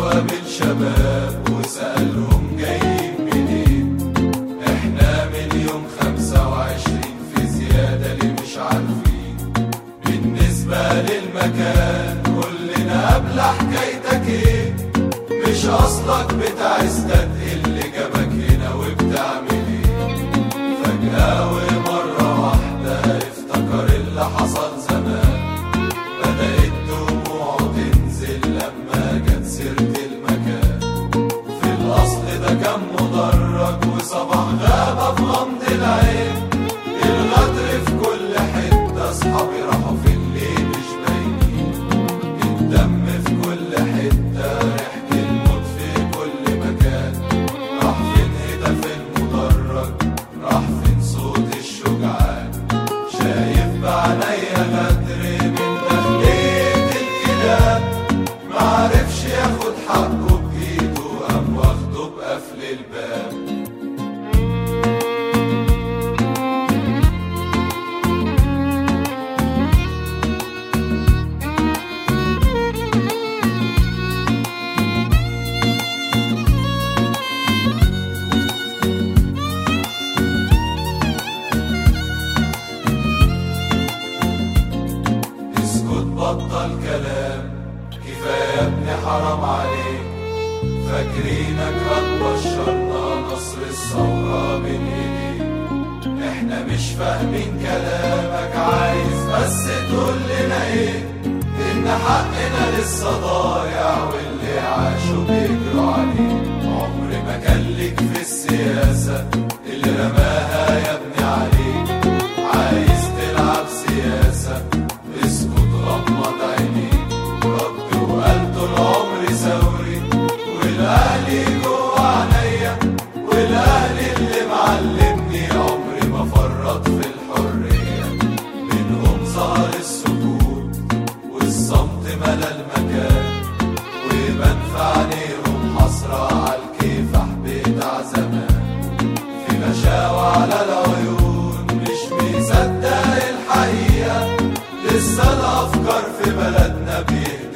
وقابل شباب وسألهم جايين منين احنا من يوم خمسة وعشرين في زيادة اللي مش عارفين بالنسبة للمكان كلنا قبل حكايتك ايه مش اصلك بتاع استاد اللي جابك هنا وبتعمل ايه فجأة ومرة واحدة افتكر اللي حصل زمان بدأت دموعه تنزل لما جت سيرة المكان في الأصل ده كان مدرج وصباح غابة في غمض العين الغدر في كل حتة أصحابي راحوا في الليل مش باينين الدم في كل حتة ريحة الموت في كل مكان راح فين هدف المدرج راح فين صوت الشجعان شايف بعينيا غدر من داخلية الكلاب معرفش ياخد حقه بإيده قام واخده بقفل الباب اسكت بطل كلام كفاية يا ابني حرام عليك فاكرينك هتبشرنا نصر الثورة بين ايديك احنا مش فاهمين كلامك عايز بس تقول لنا ايه ان حقنا لسه ضايع واللي عاشوا بيجروا عليه عمر ما كان ليك في السياسة اللي رماها يا ابني عليك عايز تلعب سياسة اسكت غمض عينيك رد وقال طول عمري ثوري والاهلي جوا عينيا والاهلي اللي معلمني عمري ما فرط في الحرية منهم ظهر السكوت والصمت ملا المكان ويبان في عينيهم حسرة على الكفاح بتاع زمان في مشاوى على العيون مش مصدق الحقيقة لسه الأفكار في بلدنا بيهدى